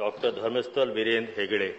Doctor धर्मस्थल वीरेंद्र हेगड़े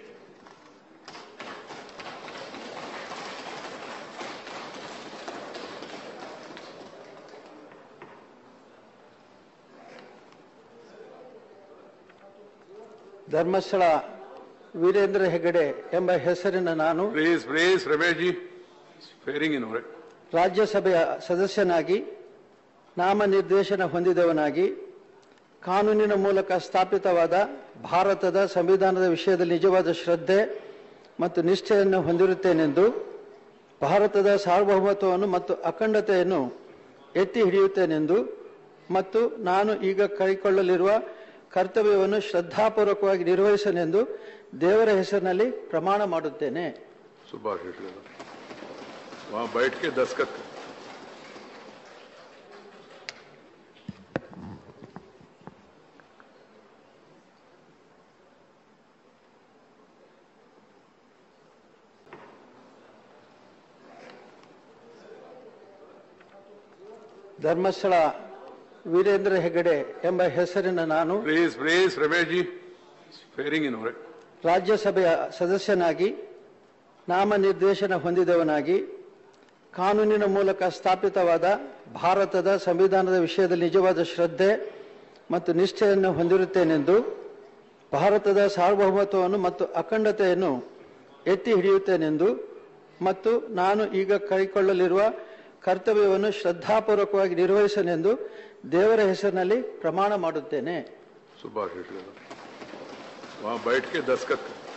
ಧರ್ಮಸ್ಥಳ ವೀರೇಂದ್ರ ಹೆಗಡೆ ಎಂಬ ಹೆಸರಿನ ನಾನು Please, please, Ramesh ji, fairing in order. ರಾಜ್ಯಸಭೆಯ ಸದಸ್ಯನಾಗಿ ನಾಮನಿರ್ದೇಶನ ಹೊಂದಿದವನಾಗಿ ಕಾನೂನಿನ ಮೂಲಕ ಸ್ಥಾಪಿತವಾದ ಭಾರತದ ಸಂವಿಧಾನದ ವಿಷಯದಲ್ಲಿ ನಿಜವಾದ ಶ್ರದ್ಧೆ ಮತ್ತು ನಿಷ್ಠೆಯನ್ನು ಹೊಂದಿರುತ್ತೇನೆಂದು ಭಾರತದ ಸಾರ್ವಭೌಮತ್ವವನ್ನು ಮತ್ತು ಅಖಂಡತೆಯನ್ನು ಎತ್ತಿ ಹಿಡಿಯುತ್ತೇನೆಂದು ಮತ್ತು ನಾನು ಈಗ ಕೈಗೊಳ್ಳಲಿರುವ ಕರ್ತವ್ಯವನ್ನು ಶ್ರದ್ಧಾಪೂರ್ವಕವಾಗಿ ನಿರ್ವಹಿಸನೆಂದು ದೇವರ ಹೆಸರಿನಲ್ಲಿ ಪ್ರಮಾಣ ಮಾಡುತ್ತೇನೆ सुभाष शेट्टी वहां बैठ के दस्खत कर ಧರ್ಮಸ್ಥಳ ವೀರೇಂದ್ರ ಹೆಗಡೆ ಎಂಬ ಹೆಸರಿನ ನಾನು Please, please, Ramesh ji, fairing in order. ರಾಜ್ಯಸಭೆಯ ಸದಸ್ಯನಾಗಿ ನಾಮನಿರ್ದೇಶನ ಹೊಂದಿದವನಾಗಿ ಕಾನೂನಿನ ಮೂಲಕ ಸ್ಥಾಪಿತವಾದ ಭಾರತದ ಸಂವಿಧಾನದ ವಿಷಯದಲ್ಲಿ ನಿಜವಾದ ಶ್ರದ್ಧೆ ಮತ್ತು ನಿಷ್ಠೆಯನ್ನು ಹೊಂದಿರುತ್ತೇನೆಂದು ಭಾರತದ ಸಾರ್ವಭೌಮತ್ವವನ್ನು ಮತ್ತು ಅಖಂಡತೆಯನ್ನು ಎತ್ತಿ ಹಿಡಿಯುತ್ತೇನೆಂದು ಮತ್ತು ನಾನು ಈಗ ಕೈಗೊಳ್ಳಲಿರುವ ಕರ್ತವ್ಯವನ್ನು ಶ್ರದ್ಧಾಪೂರ್ವಕವಾಗಿ ನಿರ್ವಹಿಸನೆಂದು ದೇವರ ಹೆಸರಿನಲ್ಲಿ ಪ್ರಮಾಣ ಮಾಡುತ್ತೇನೆ सुभाष शेट्टी वहां बैठ के दस्खत कर